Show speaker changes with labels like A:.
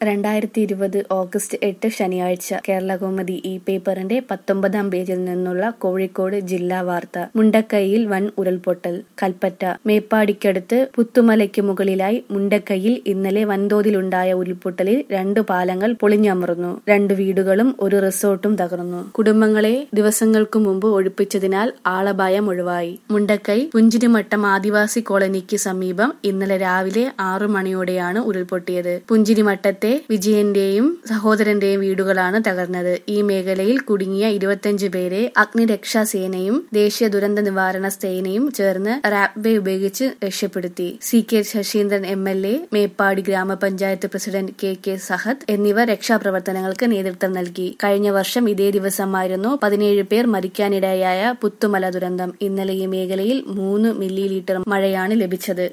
A: രണ്ടായിരത്തി ഇരുപത് ഓഗസ്റ്റ് എട്ട് ശനിയാഴ്ച കേരളകൗമുദി ഈ പേപ്പറിന്റെ പത്തൊമ്പതാം പേജിൽ നിന്നുള്ള കോഴിക്കോട് ജില്ലാ വാർത്ത മുണ്ടക്കൈയിൽ വൻ ഉരുൾപൊട്ടൽ കൽപ്പറ്റ മേപ്പാടിക്കടുത്ത് പുത്തുമലയ്ക്ക് മുകളിലായി മുണ്ടക്കൈയിൽ ഇന്നലെ വൻതോതിലുണ്ടായ ഉരുൾപൊട്ടലിൽ രണ്ടു പാലങ്ങൾ പൊളിഞ്ഞമർന്നു രണ്ടു വീടുകളും ഒരു റിസോർട്ടും തകർന്നു കുടുംബങ്ങളെ ദിവസങ്ങൾക്കു മുമ്പ് ഒഴിപ്പിച്ചതിനാൽ ആളപായം ഒഴിവായി മുണ്ടക്കൈ പുഞ്ചിരിമട്ടം ആദിവാസി കോളനിക്ക് സമീപം ഇന്നലെ രാവിലെ ആറു മണിയോടെയാണ് ഉരുൾപൊട്ടിയത് പുഞ്ചിരിമട്ടത്തെ വിജയന്റെയും സഹോദരന്റെയും വീടുകളാണ് തകർന്നത് ഈ മേഖലയിൽ കുടുങ്ങിയ ഇരുപത്തിയഞ്ച് പേരെ അഗ്നിരക്ഷാ സേനയും ദേശീയ ദുരന്ത നിവാരണ സേനയും ചേർന്ന് റാപ്വേ ഉപയോഗിച്ച് രക്ഷപ്പെടുത്തി C K Saseendran M L A Meppadi ഗ്രാമപഞ്ചായത്ത് പ്രസിഡന്റ് കെ കെ സഹദ് എന്നിവർ രക്ഷാപ്രവർത്തനങ്ങൾക്ക് നേതൃത്വം നൽകി കഴിഞ്ഞ വർഷം ഇതേ ദിവസമായിരുന്നു പതിനേഴ് പേർ മരിക്കാനിടയായ പുത്തുമല ദുരന്തം ഇന്നലെ ഈ മേഖലയിൽ മൂന്ന് മില്ലി ലീറ്റർ മഴയാണ് ലഭിച്ചത്